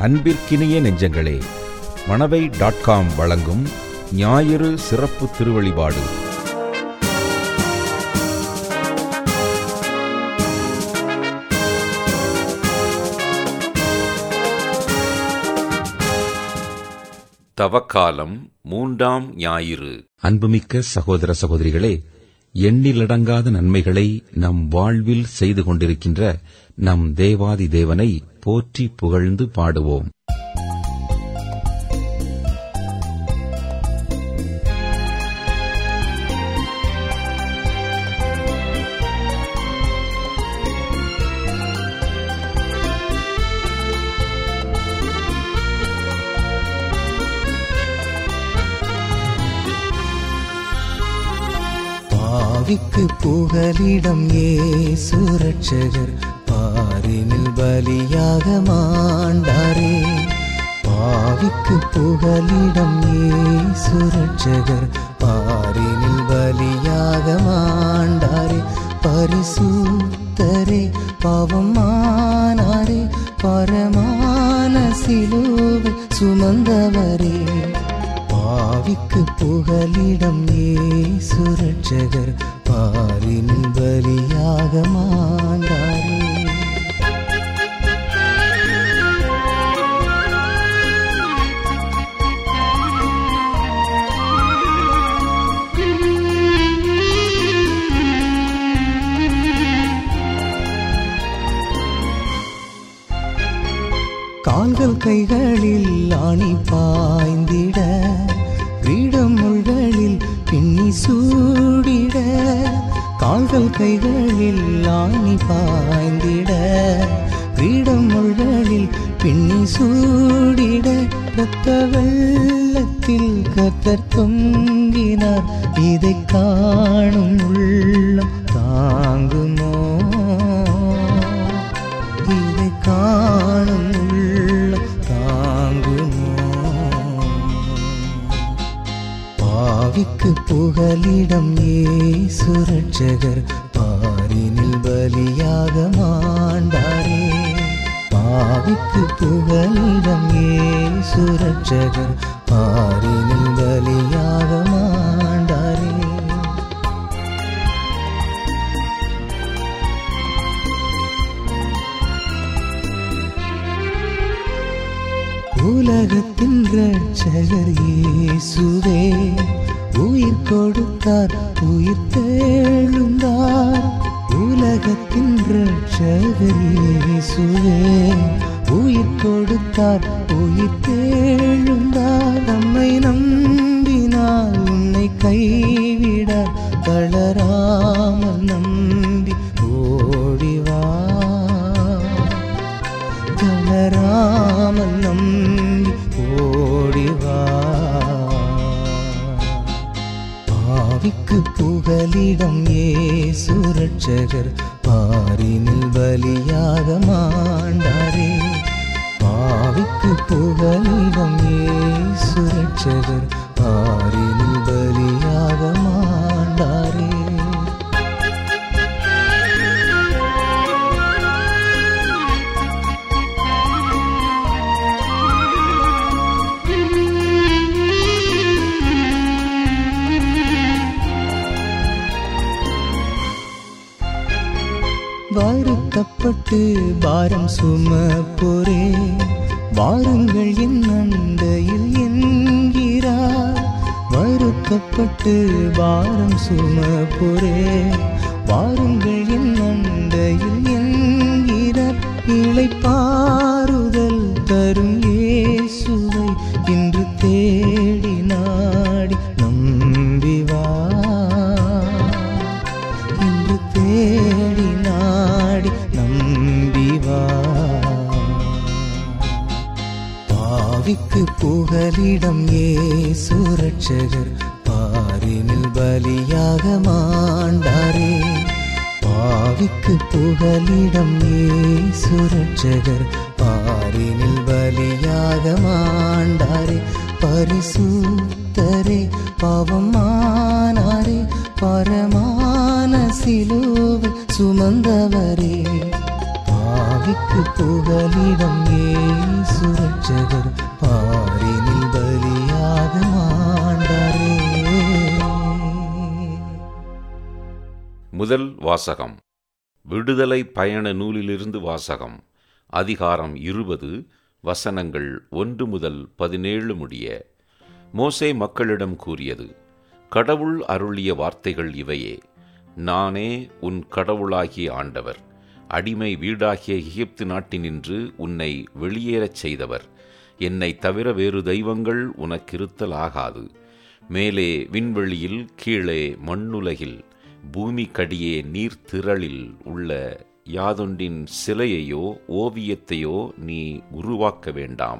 அன்பிற்கினிய நெஞ்சங்களே Manavai dot com வழங்கும் ஞாயிறு சிறப்பு திருவழிபாடு தவக்காலம் மூன்றாம் ஞாயிறு அன்புமிக்க சகோதர சகோதரிகளே எண்ணிலடங்காத நன்மைகளை நம் வாழ்வில் செய்து கொண்டிருக்கின்ற நம் தேவாதி தேவனை போற்றி புகழ்ந்து பாடுவோம் பாவிக்கு புகலிடம் ஏசு ரட்சகர் பாரினில் பலியாக மாண்டாரே பாவிக்கு புகலிடம் ஏசு ரட்சகர் பாரினில் பலியாக மாண்டாரே பரிசுத்தரே பாவமானாரே பரமான சிலுவை சுமந்தவரே பாவிக்கு புகலிடம் ஏசு ரட்சகர் பாரினில் பலியாக மாண்டாரே கால்கள் கைகளில் ஆணி பாய்ந்திட வீடம் முள்களில் பின்னி சூடிட கால்கள் கைகளில் ஆணி பாய்ந்திட வீடம் முள்களில் பின்னி சூடிட ரத்த வெள்ளத்தில் கத்தர் தொங்கினார் இதை காணும் உள்ளம் தாங்குமோ இதை காணும் உள்ளம் தாங்குமோ பாவிக்கு புகலிடம் ஏசு ரட்சகர் பாரினில் பலியாக மாண்டாரே பாவிக்கு புகலிடம் ஏசு ரட்சகர் பாரினில் பலியாக மாண்டாரே உலகத்தின் ரட்சகர் இயேசுவே உயிர் கொடுத்தார் உயிர் தேழுந்தார் உலகத்தின் ரட்சகர் இயேசுவே உயிர் கொடுத்தார் உயிர் தேழுந்தார் நம்மை நம்பினால் உன்னை கைவிடார் தளராமல் நம்பி ஓடிவா தளராமல் நம்பி ஓடிவா பாவிக்கு புகலிடம் ஏசு ரட்சகர் பாரினில் பலியாக மாண்டாரே பாவிக்கு புகலிடம் ஏசு ரட்சகர் பாரினில் பலியாக மாண்டாரே வருத்தப்பட்டு பாரம் சுமப்போரே வாருங்கள் என் அண்டையில் என்கிறார் வருத்தப்பட்டு பாரம் சுமப்போரே வாருங்கள் என் அண்டையில் என்கிறார் இளைப்பாறுதல் தரும் இயேசுவை இன்று தேடி நாடி நம்பி வா இன்று தேடி நாடி நம்பி வா பாவிக்கு புகலிடம் ஏசு ரட்சகர் பாரினில் பலியாக மாண்டாரே பாவிக்கு புகலிடம் ஏசு ரட்சகர் பாரினில் பலியாக மாண்டாரே பரிசுத்தரே பாவமானாரே பரமான சிலுவை சுமந்தவரே பாவி பாவிக்கு புகலிடம் ஏசு ரட்சகர் பாரினில் பலியாக மாண்டாரே முதல் வாசகம் விடுதலை பயண நூலிலிருந்து வாசகம் அதிகாரம் இருபது வசனங்கள் ஒன்று முதல் பதினேழு முடிய மோசே மக்களிடம் கூறியது கடவுள் அருளிய வார்த்தைகள் இவையே நானே உன் கடவுளாகிய ஆண்டவர் அடிமை வீடாகிய எகிப்து நாட்டினின்று உன்னை வெளியேறச் செய்தவர் என்னை தவிர வேறு தெய்வங்கள் உனக்கிருத்தல் ஆகாது மேலே விண்வெளியில் கீழே மண்ணுலகில் பூமிக்கடியே நீர்த்திரளில் உள்ள யாதொன்றின் சிலையையோ ஓவியத்தையோ நீ உருவாக்க வேண்டாம்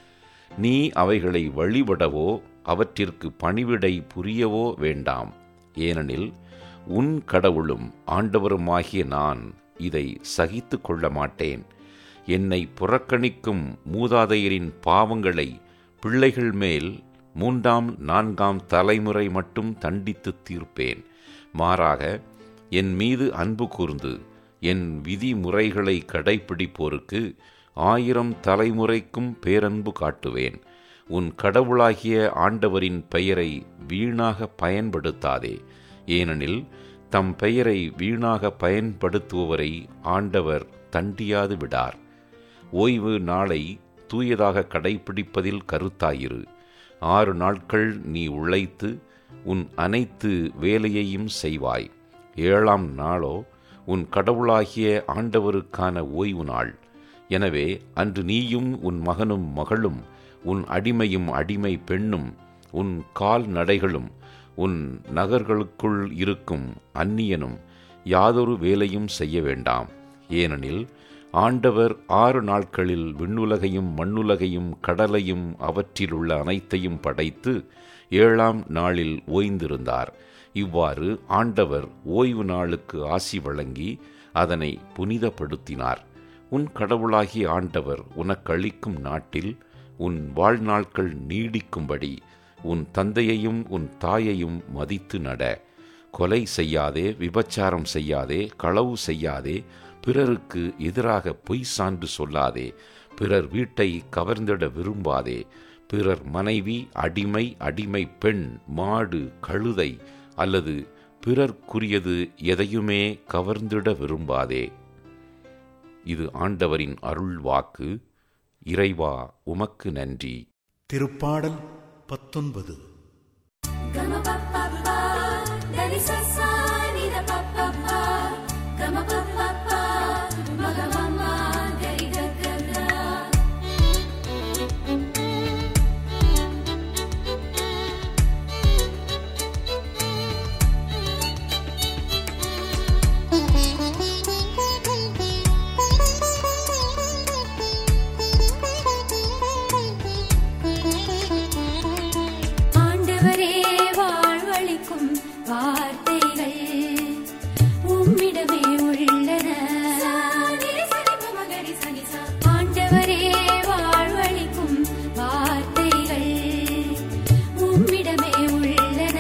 நீ அவைகளை வழிபடவோ அவற்றிற்கு பணிவிடை புரியவோ வேண்டாம் ஏனெனில் உன் கடவுளும் ஆண்டவருமாகிய நான் இதை சகித்து கொள்ள மாட்டேன் என்னை புறக்கணிக்கும் மூதாதையரின் பாவங்களை பிள்ளைகள் மேல் மூன்றாம் நான்காம் தலைமுறை மட்டும் தண்டித்து தீர்ப்பேன் மாறாக என் மீது அன்பு கூர்ந்து என் விதிமுறைகளை கடைப்பிடிப்போருக்கு ஆயிரம் தலைமுறைக்கும் பேரன்பு காட்டுவேன் உன் கடவுளாகிய ஆண்டவரின் பெயரை வீணாக பயன்படுத்தாதே ஏனெனில் தம் பெயரை வீணாக பயன்படுத்துபவரை ஆண்டவர் தண்டியாது விடார் ஓய்வு நாளை தூயதாக கடைப்பிடிப்பதில் கருத்தாயிரு ஆறு நாட்கள் நீ உழைத்து உன் அனைத்து வேலையையும் செய்வாய் ஏழாம் நாளோ உன் கடவுளாகிய ஆண்டவருக்கான ஓய்வு நாள் எனவே அன்று நீயும் உன் மகனும் மகளும் உன் அடிமையும் அடிமை பெண்ணும் உன் கால் நடைகளும் உன் நகர்களுக்குள் இருக்கும் அந்நியனும் யாதொரு வேலையும் செய்ய வேண்டாம் ஏனெனில் ஆண்டவர் ஆறு நாட்களில் விண்ணுலகையும் மண்ணுலகையும் கடலையும் அவற்றிலுள்ள அனைத்தையும் படைத்து ஏழாம் நாளில் ஓய்ந்திருந்தார் இவ்வாறு ஆண்டவர் ஓய்வு நாளுக்கு ஆசி வழங்கி அதனை புனிதப்படுத்தினார் உன் கடவுளாகிய ஆண்டவர் உனக்களிக்கும் நாட்டில் உன் வாழ்நாட்கள் நீடிக்கும்படி உன் தந்தையையும் உன் தாயையும் மதித்து நட கொலை செய்யாதே விபச்சாரம் செய்யாதே களவு செய்யாதே பிறருக்கு எதிராக பொய் சான்று சொல்லாதே பிறர் வீட்டை கவர்ந்திட விரும்பாதே பிறர் மனைவி அடிமை அடிமை பெண் மாடு கழுதை அல்லது பிறர்க்குரியது எதையுமே கவர்ந்திட விரும்பாதே இது ஆண்டவரின் அருள் வாக்கு இறைவா உமக்கு நன்றி திருப்பாடல் பத்தொன்பது Gama pa pa pa, dari sa sa ni da pa pa pa. Gama pa pa pa, maga mama dari ga ga ga. ஆண்டவரே வாழ்வளிக்கும் வார்த்தைகள் உம்மிடமே உள்ளன ஆண்டவரே வாழ்வளிக்கும் வார்த்தைகள் உம்மிடமே உள்ளன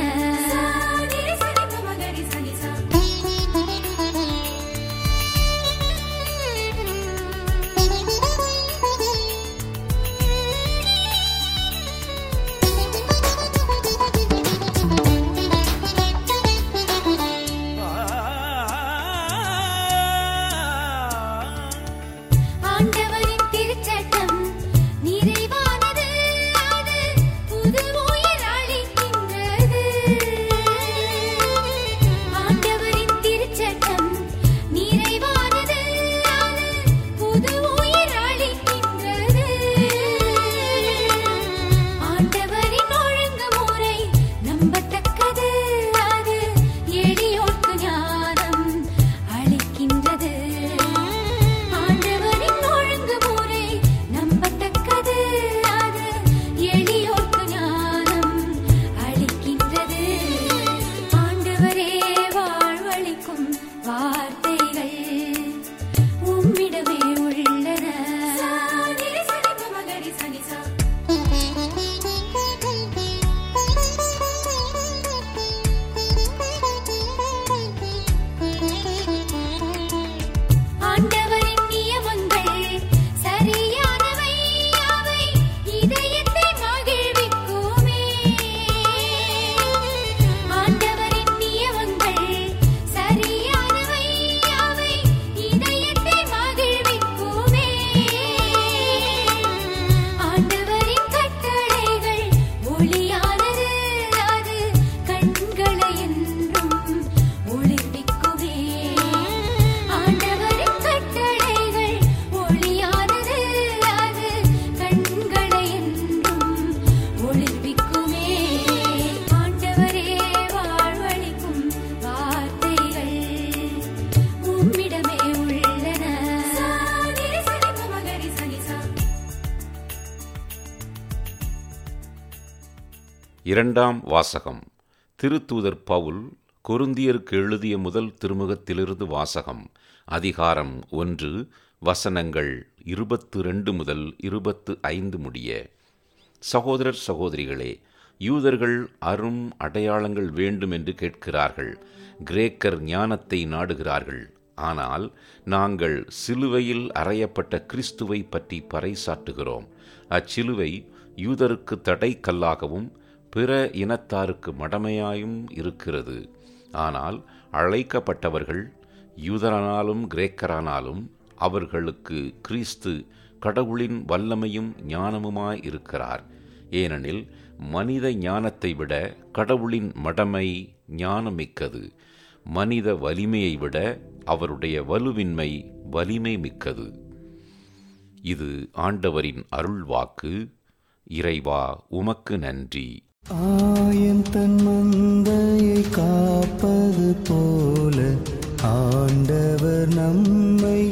இரண்டாம் வாசகம் திருத்தூதர் பவுல் கொருந்தியருக்கு எழுதிய முதல் திருமுகத்திலிருந்து வாசகம் அதிகாரம் ஒன்று வசனங்கள் இருபத்து ரெண்டு முதல் இருபத்து ஐந்து முடிய சகோதரர் சகோதரிகளே யூதர்கள் அரும் அடையாளங்கள் வேண்டும் என்று கேட்கிறார்கள் கிரேக்கர் ஞானத்தை நாடுகிறார்கள் ஆனால் நாங்கள் சிலுவையில் அறையப்பட்ட கிறிஸ்துவை பற்றி பறைசாற்றுகிறோம் அச்சிலுவை யூதருக்கு தடை கல்லாகவும் பிற இனத்தாருக்கு மடமையாயும் இருக்கிறது ஆனால் அழைக்கப்பட்டவர்கள் யூதரானாலும் கிரேக்கரானாலும் அவர்களுக்கு கிறிஸ்து கடவுளின் வல்லமையும் ஞானமுமாய் இருக்கிறார் ஏனெனில் மனித ஞானத்தை விட கடவுளின் மடமை ஞானமிக்கது மனித வலிமையை விட அவருடைய வலுவின்மை வலிமை மிக்கது இது ஆண்டவரின் அருள்வாக்கு இறைவா உமக்கு நன்றி ஆயன் தன் மந்தையை காப்பது போல ஆண்டவர் நம்மை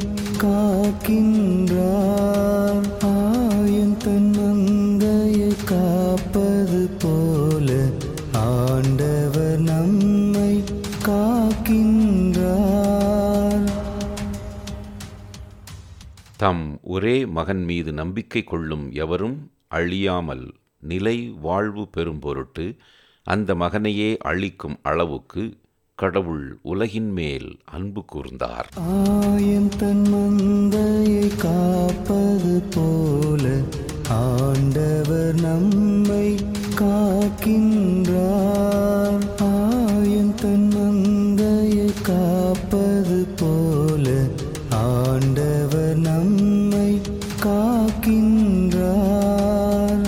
காக்கின்றார் ஆயன் தன் மந்தையை காப்பது போல ஆண்டவர் நம்மை காக்கின்றார் தம் ஒரே மகன் மீது நம்பிக்கை கொள்ளும் எவரும் அழியாமல் நிலை வாழ்வு பெறும் பொருட்டு அந்த மகனையே அழிக்கும் அளவுக்கு கடவுள் உலகின் மேல் அன்பு கூர்ந்தார் ஆயன் தன் மந்தையை காப்பது போல ஆண்டவர் நம்மை காக்கின்றார் ஆயன் தன் மந்தையை காப்பது போல ஆண்டவர் நம்மை காக்கின்றார்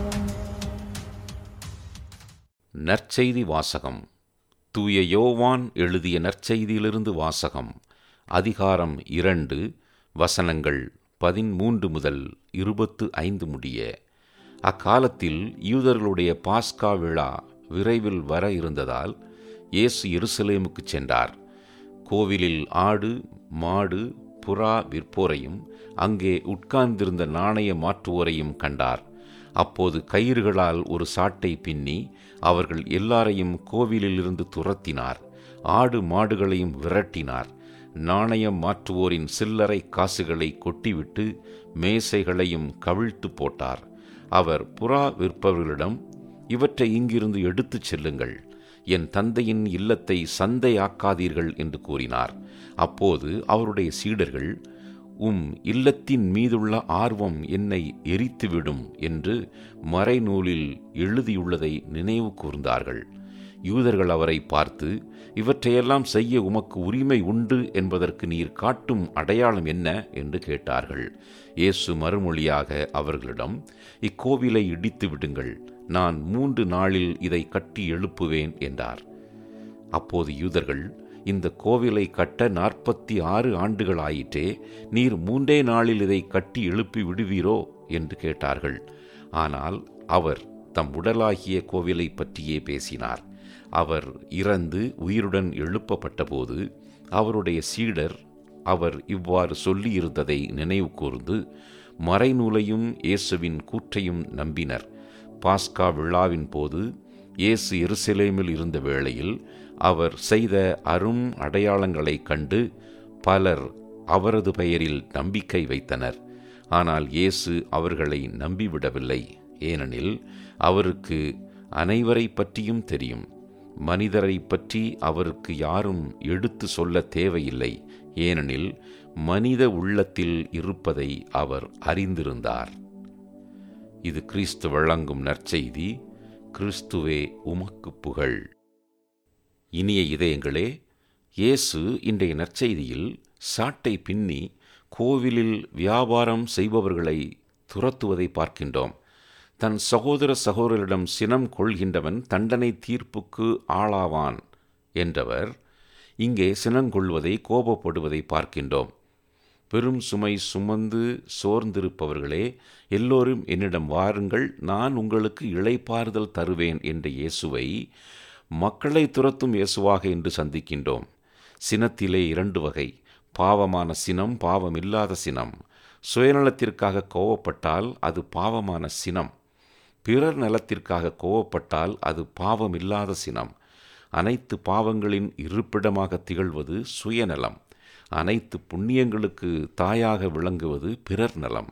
நற்செய்தி வாசகம் தூய யோவான் எழுதிய நற்செய்தியிலிருந்து வாசகம் அதிகாரம் இரண்டு வசனங்கள் பதிமூன்று முதல் இருபத்து ஐந்து முடிய அக்காலத்தில் யூதர்களுடைய பாஸ்கா விழா விரைவில் வர இருந்ததால் இயேசு எருசலேமுக்கு சென்றார் கோவிலில் ஆடு மாடு புறா விற்போரையும் அங்கே உட்கார்ந்திருந்த நாணய மாற்றுவோரையும் கண்டார் அப்போது கயிறுகளால் ஒரு சாட்டை பின்னி அவர்கள் எல்லாரையும் கோவிலிலிருந்து துரத்தினார் ஆடு மாடுகளையும் விரட்டினார் நாணயம் மாற்றுவோரின் சில்லறை காசுகளை கொட்டிவிட்டு மேசைகளையும் கவிழ்த்து போட்டார் அவர் புறா விற்பவர்களிடம் இவற்றை இங்கிருந்து எடுத்துச் செல்லுங்கள் என் தந்தையின் இல்லத்தை சந்தையாக்காதீர்கள் என்று கூறினார் அப்போது அவருடைய சீடர்கள் உம் இல்லத்தின் மீதுள்ள ஆர்வம் என்னை எரித்துவிடும் என்று மறைநூலில் எழுதியுள்ளதை நினைவு கூர்ந்தார்கள் யூதர்கள் அவரை பார்த்து இவற்றையெல்லாம் செய்ய உமக்கு உரிமை உண்டு என்பதற்கு நீர் காட்டும் அடையாளம் என்ன என்று கேட்டார்கள் இயேசு மறுமொழியாக அவர்களிடம் இக்கோவிலை இடித்து விடுங்கள் நான் மூன்று நாளில் இதை கட்டி எழுப்புவேன் என்றார் அப்போது யூதர்கள் இந்த கோவிலை கட்ட நாற்பத்தி ஆறு ஆண்டுகள் ஆயிற்றே நீர் மூன்றே நாளில் இதை கட்டி எழுப்பி விடுவீரோ என்று கேட்டார்கள் ஆனால் அவர் தம் உடலாகிய கோவிலை பற்றியே பேசினார் அவர் இறந்து உயிருடன் எழுப்பப்பட்டபோது அவருடைய சீடர் அவர் இவ்வாறு சொல்லியிருந்ததை நினைவு கூர்ந்து மறைநூலையும் இயேசுவின் கூற்றையும் நம்பினர் பாஸ்கா விழாவின் போது இயேசு எருசலேமில் இருந்த வேளையில் அவர் செய்த அரும் அடையாளங்களைக் கண்டு பலர் அவரது பெயரில் நம்பிக்கை வைத்தனர் ஆனால் இயேசு அவர்களை நம்பிவிடவில்லை ஏனெனில் அவருக்கு அனைவரை பற்றியும் தெரியும் மனிதரை பற்றி அவருக்கு யாரும் எடுத்து சொல்ல தேவையில்லை ஏனெனில் மனித உள்ளத்தில் இருப்பதை அவர் அறிந்திருந்தார் இது கிறிஸ்து வழங்கும் நற்செய்தி கிறிஸ்துவே உமக்கு புகழ் இனிய இதயங்களே இயேசு இன்றைய நற்செய்தியில் சாட்டை பின்னி கோவிலில் வியாபாரம் செய்பவர்களை துரத்துவதை பார்க்கின்றோம் தன் சகோதர சகோதரிடம் சினம் கொள்கின்றவன் தண்டனை தீர்ப்புக்கு ஆளாவான் என்றவர் இங்கே சினங்கொள்வதை கோபப்படுவதை பார்க்கின்றோம் பெரும் சுமை சுமந்து சோர்ந்திருப்பவர்களே எல்லோரும் என்னிடம் வாருங்கள் நான் உங்களுக்கு இளைப்பாறுதல் தருவேன் என்ற இயேசுவை மக்களை துரத்தும் இயேசுவாக இன்று சந்திக்கின்றோம் சினத்திலே இரண்டு வகை பாவமான சினம் பாவமில்லாத சினம் சுயநலத்திற்காக கோவப்பட்டால் அது பாவமான சினம் பிறர் நலத்திற்காக கோவப்பட்டால் அது பாவமில்லாத சினம் அனைத்து பாவங்களின் இருப்பிடமாக திகழ்வது சுயநலம் அனைத்து புண்ணியங்களுக்கு தாயாக விளங்குவது பிறர் நலம்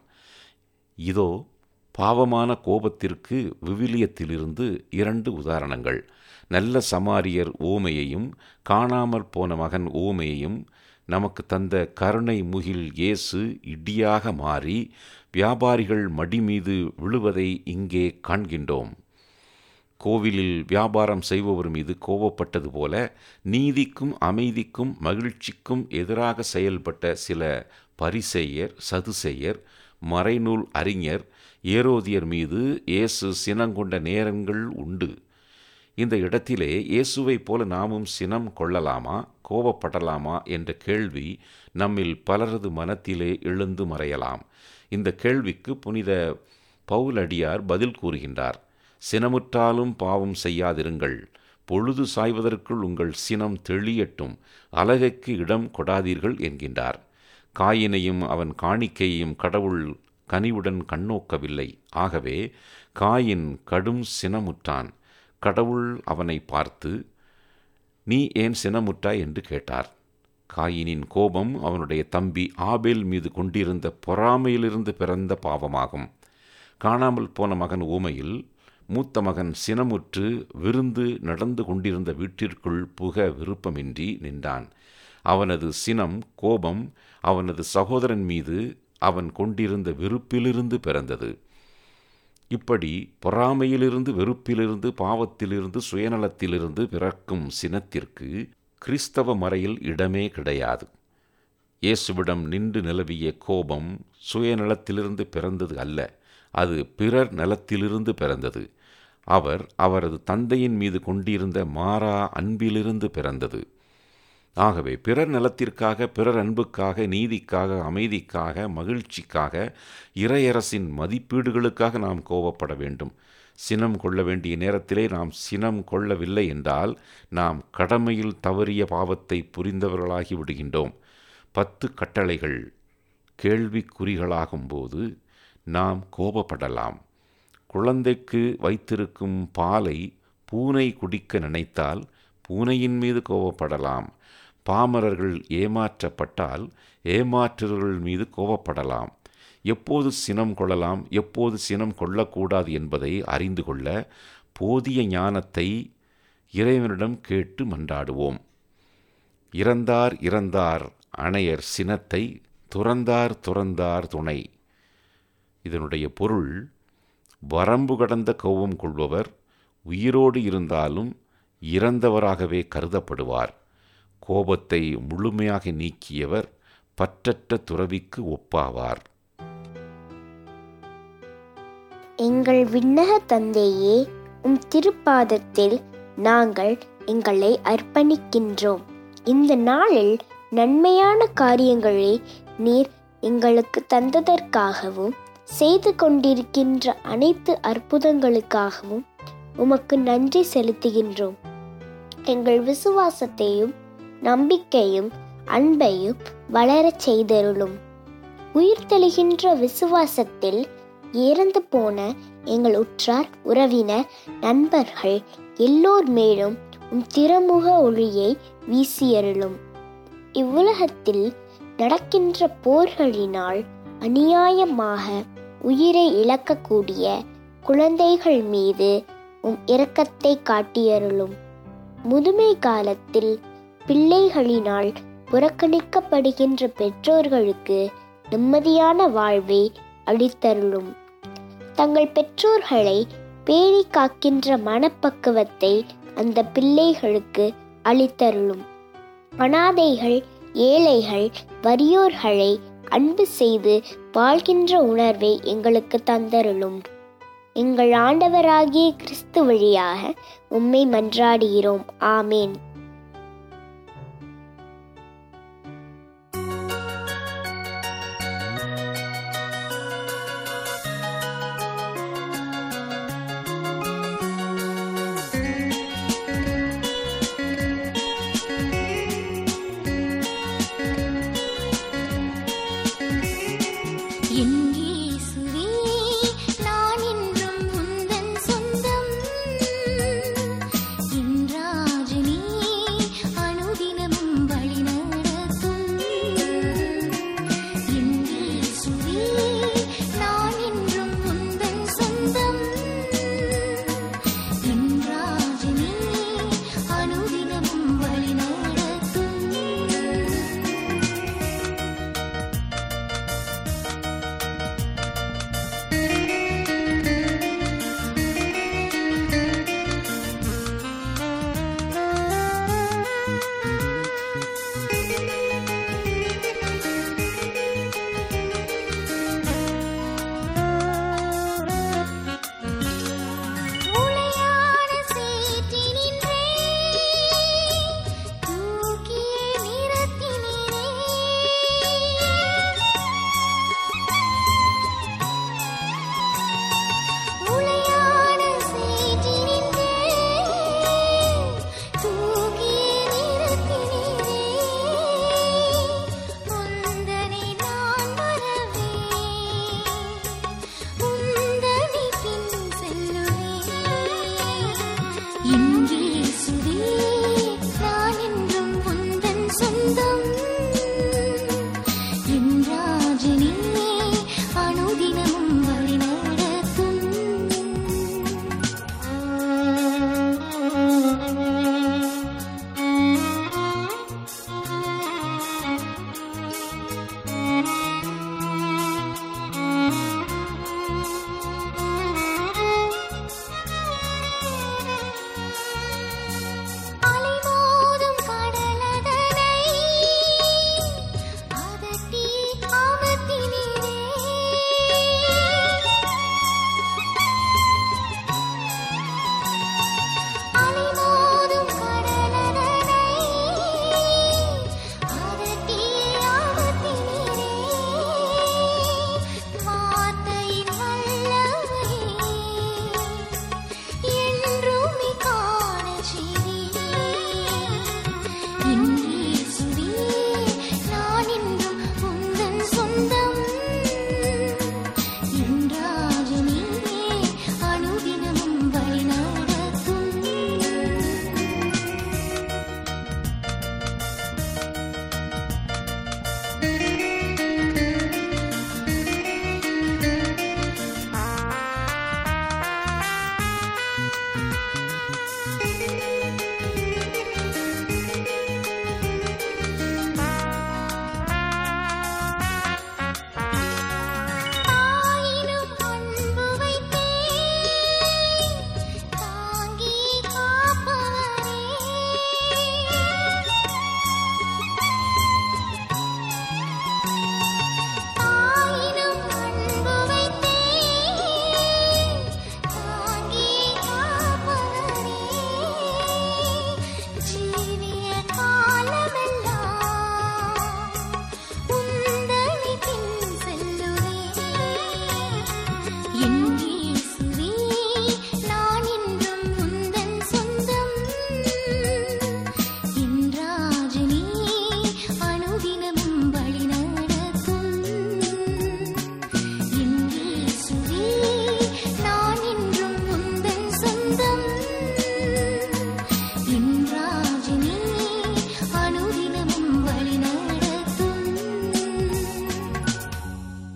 இதோ பாவமான கோபத்திற்கு விவிலியத்திலிருந்து இரண்டு உதாரணங்கள் நல்ல சமாரியர் ஓமையையும் காணாமற் போன மகன் ஓமையையும் நமக்கு தந்த கருணை முகில் இயேசு இடியாக மாறி வியாபாரிகள் மடி மீது விழுவதை இங்கே காண்கின்றோம் கோவிலில் வியாபாரம் செய்பவர் மீது கோபப்பட்டது போல நீதிக்கும் அமைதிக்கும் மகிழ்ச்சிக்கும் எதிராக செயல்பட்ட சில பரிசெயர் சதுசெயர் மறைநூல் அறிஞர் ஏரோதியர் மீது இயேசு சினங்கொண்ட நேரங்கள் உண்டு இந்த இடத்திலே இயேசுவைப் போல நாமும் சினம் கொள்ளலாமா கோபப்படலாமா என்ற கேள்வி நம்மில் பலரது மனத்திலே எழுந்து மறையலாம் இந்த கேள்விக்கு புனித பவுலடியார் பதில் கூறுகின்றார் சினமுற்றாலும் பாவம் செய்யாதிருங்கள் பொழுது சாய்வதற்குள் உங்கள் சினம் தெளியட்டும் அலகைக்கு இடம் கொடாதீர்கள் என்கின்றார் காயினையும் அவன் காணிக்கையையும் கடவுள் கனிவுடன் கண்ணோக்கவில்லை ஆகவே காயின் கடும் சினமுற்றான் கடவுள் அவனை பார்த்து நீ ஏன் சினமுற்றாய் என்று கேட்டார் காயினின் கோபம் அவனுடைய தம்பி ஆபேல் மீது கொண்டிருந்த பொறாமையிலிருந்து பிறந்த பாவமாகும் காணாமல் போன மகன் ஊமையில் மூத்த மகன் சினமுற்று விருந்து நடந்து கொண்டிருந்த வீட்டிற்குள் புக விருப்பமின்றி நின்றான் அவனது சினம் கோபம் அவனது சகோதரன் மீது அவன் கொண்டிருந்த வெறுப்பிலிருந்து பிறந்தது இப்படி பொறாமையிலிருந்து வெறுப்பிலிருந்து பாவத்திலிருந்து சுயநலத்திலிருந்து பிறக்கும் சினத்திற்கு கிறிஸ்தவ மறையில் இடமே கிடையாது இயேசுவிடம் நின்று நிலவிய கோபம் சுயநலத்திலிருந்து பிறந்தது அல்ல அது பிறர் நலத்திலிருந்து பிறந்தது அவர் அவரது தந்தையின் மீது கொண்டிருந்த மாறா அன்பிலிருந்து பிறந்தது ஆகவே பிறர் நலத்திற்காக பிறர் அன்புக்காக நீதிக்காக அமைதிக்காக மகிழ்ச்சிக்காக இறையரசின் மதிப்பீடுகளுக்காக நாம் கோபப்பட வேண்டும் சினம் கொள்ள வேண்டிய நேரத்திலே நாம் சினம் கொள்ளவில்லை என்றால் நாம் கடமையில் தவறிய பாவத்தை புரிந்தவர்களாகி விடுகின்றோம் பத்து கட்டளைகள் கேள்விக்குறிகளாகும்போது நாம் கோபப்படலாம் குழந்தைக்கு வைத்திருக்கும் பாலை பூனை குடிக்க நினைத்தால் பூனையின் மீது கோபப்படலாம் பாமரர்கள் ஏமாற்றப்பட்டால் ஏமாற்றுவர்கள் மீது கோபப்படலாம் எப்போது சினம் கொள்ளலாம் எப்போது சினம் கொள்ளக்கூடாது என்பதை அறிந்து கொள்ள போதிய ஞானத்தை இறைவனிடம் கேட்டு மன்றாடுவோம் இறந்தார் இறந்தார் அணையர் சினத்தை துறந்தார் துறந்தார் துணை இதனுடைய பொருள் வரம்பு கடந்த கோபம் கொள்பவர் உயிரோடு இருந்தாலும் இறந்தவராகவே கருதப்படுவார் கோபத்தை முழுமையாக நீக்கியவர் பற்றற்ற துறவிக்கு ஒப்பாவார் எங்கள் விண்ணக தந்தையே உம் திருப்பாதத்தில் நாங்கள் எங்களை அர்ப்பணிக்கின்றோம் இந்த நாளில் நன்மையான காரியங்களை நீர் எங்களுக்கு தந்ததற்காகவும் செய்து கொண்டிருக்கின்ற அனைத்து அற்புதங்களுக்காகவும் உமக்கு நன்றி செலுத்துகின்றோம் எங்கள் விசுவாசத்தையும் நம்பிக்கையும் அன்பையும் வளரச் செய்தருளும் உயிர்த்தெழுகின்ற விசுவாசத்தில் இறந்து போன எங்கள் உற்றார் உறவினர் நண்பர்கள் எல்லோர் மேலும் உம் திருமுக ஒளியை வீசியருளும் இவ்வுலகத்தில் நடக்கின்ற போர்களினால் அநியாயமாக உயிரை இழக்கக்கூடிய குழந்தைகள் மீது உம் இரக்கத்தை காட்டியருளும் முதுமை காலத்தில் பிள்ளைகளினால் புறக்கணிக்கப்படுகின்ற பெற்றோர்களுக்கு நிம்மதியான வாழ்வை அளித்தருளும் தங்கள் பெற்றோர்களை பேணி காக்கின்ற மனப்பக்குவத்தை அந்த பிள்ளைகளுக்கு அளித்தருளும் அனாதைகள் ஏழைகள் வறியோர்களை அன்பு செய்து வாழ்கின்ற உணர்வை எங்களுக்கு தந்தருளும் எங்கள் ஆண்டவராகிய கிறிஸ்து வழியாக உம்மை மன்றாடுகிறோம் ஆமேன் என் இயேசுவே நான் என்றும் உந்தன்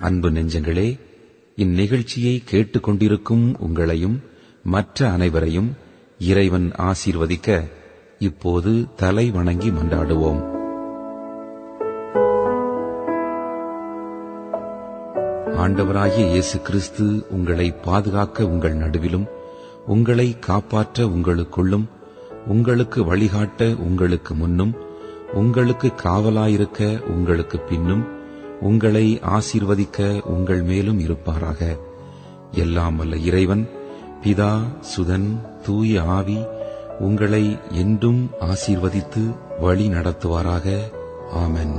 அன்பு நெஞ்சங்களே இந்நிகழ்ச்சியை கேட்டுக்கொண்டிருக்கும் உங்களையும் மற்ற அனைவரையும் இறைவன் ஆசீர்வதிக்க இப்போது தலை வணங்கி மன்றாடுவோம் ஆண்டவராகிய இயேசு கிறிஸ்து உங்களை பாதுகாக்க உங்கள் நடுவிலும் உங்களை காப்பாற்ற உங்களுக்குள்ளும் உங்களுக்கு வழிகாட்ட உங்களுக்கு முன்னும் உங்களுக்கு காவலாயிருக்க உங்களுக்கு பின்னும் உங்களை ஆசீர்வதிக்க உங்கள் மேலும் இருப்பாராக எல்லாம் வல்ல இறைவன் பிதா சுதன் தூய ஆவி உங்களை என்றும் ஆசீர்வதித்து வழி நடத்துவாராக ஆமென்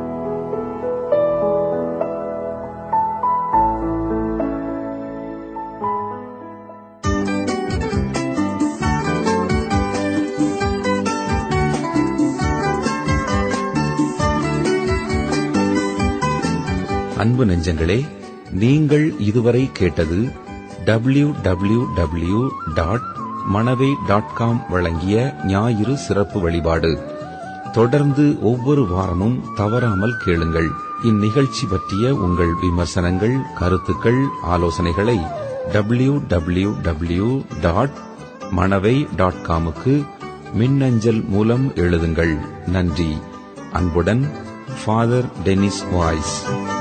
அன்பு நெஞ்சங்களே நீங்கள் இதுவரை கேட்டது W W W dot Manavai dot com வழங்கிய ஞாயிறு சிறப்பு வழிபாடு தொடர்ந்து ஒவ்வொரு வாரமும் தவறாமல் கேளுங்கள் இந்நிகழ்ச்சி பற்றிய உங்கள் விமர்சனங்கள் கருத்துக்கள் ஆலோசனைகளை W W W dot Manavai dot காமுக்கு மின்னஞ்சல் மூலம் எழுதுங்கள் நன்றி அன்புடன் ஃபாதர் டெனிஸ் வாய்ஸ்